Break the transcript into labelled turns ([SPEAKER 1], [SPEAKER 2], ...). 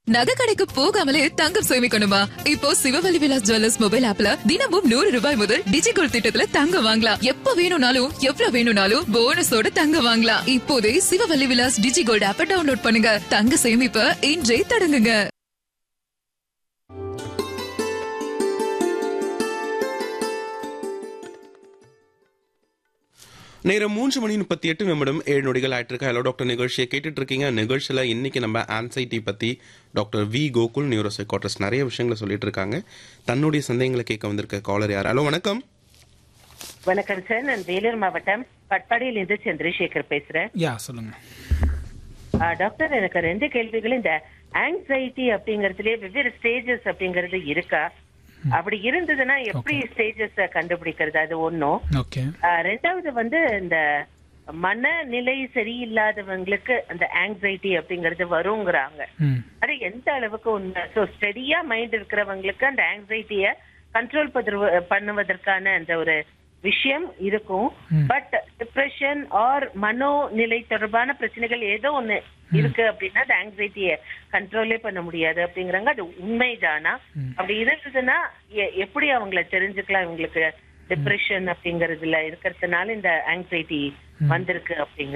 [SPEAKER 1] நகை கடைக்கு போகாமலே தங்கம் சேமிக்கணுமா இப்போ சிவவல்லி விலாஸ் ஜுவல்லர்ஸ் மொபைல் ஆப்ல தினமும் நூறு ரூபாய் முதல் டிஜிகோல்ட் திட்டத்துல தங்கம் வாங்கலாம் எப்ப வேணும்னாலும் எவ்வளவு வேணும்னாலும் போனஸோட தங்கம் வாங்கலாம் இப்போதே சிவவல்லி விலாஸ் டிஜிகோல்ட் ஆப்ப டவுன்லோட் பண்ணுங்க தங்க சேமிப்ப இன்றே தொடங்குங்க
[SPEAKER 2] நேரம் மூன்று மணி முப்பத்தி எட்டு நிமிடம் ஏழு நொடிகள் ஆயிட்டு இருக்கு ஹலோ டாக்டர் நிகழ்ச்சியை கேட்டுட்டு இருக்கீங்க நிகழ்ச்சியில இன்னைக்கு நம்ம ஆன்சைட்டி பத்தி doctor V Gokul neuro psychiatrist நிறைய விஷயங்களை சொல்லிட்டு இருக்காங்க தன்னுடைய சந்தேகங்களை கேட்க வந்திருக்க காலர் யார் ஹலோ வணக்கம்
[SPEAKER 3] வணக்கம் சார் நான் வேலூர் மாவட்டம் பட்பாடியிலிருந்து சந்திரசேகர் பேசுறேன்
[SPEAKER 4] யா சொல்லுங்க
[SPEAKER 3] ஆ, டாக்டர் எனக்கு ரெண்டு கேள்விகள் இந்த ஆங்ஸைட்டி அப்படிங்கறதுலயே வெவ்வேறு ஸ்டேஜஸ் அப்படிங்கறது இருக்கா அப்படி இருந்ததுன்னா எப்படி ஸ்டேஜஸ் கண்டுபிடிக்கிறது அது ஒண்ணும்
[SPEAKER 4] ஓகே
[SPEAKER 3] ஆ, ரெண்டாவது வந்து இந்த மனநிலை சரியில்லாதவங்களுக்கு அந்த ஆங்ஸைட்டி அப்படிங்கறது வருங்கிறாங்க
[SPEAKER 4] ம்
[SPEAKER 3] அது எந்த அளவுக்கு உண்மை ஸோ ஸ்டெடியா மைண்ட் இருக்கிறவங்களுக்கு அந்த ஆங்ஸைட்டிய கண்ட்ரோல் பண்ணுவதற்கான அந்த ஒரு விஷயம் இருக்கும் பட் டிப்ரெஷன் ஆர் மனோநிலை தொடர்பான பிரச்சனைகள் ஏதோ ஒண்ணு இருக்கு அப்படின்னா அந்த ஆங்ஸைட்டிய கண்ட்ரோலே பண்ண முடியாது அப்படிங்கிறாங்க அது உண்மைதானா அப்படி இருந்ததுன்னா எ- எப்படி அவங்கள தெரிஞ்சுக்கலாம் இவங்களுக்கு டிப்ரெஷன் அப்படிங்கறதுல இருக்கிறதுனால இந்த ஆங்ஸைட்டி வந்திருக்கு அப்படிங்க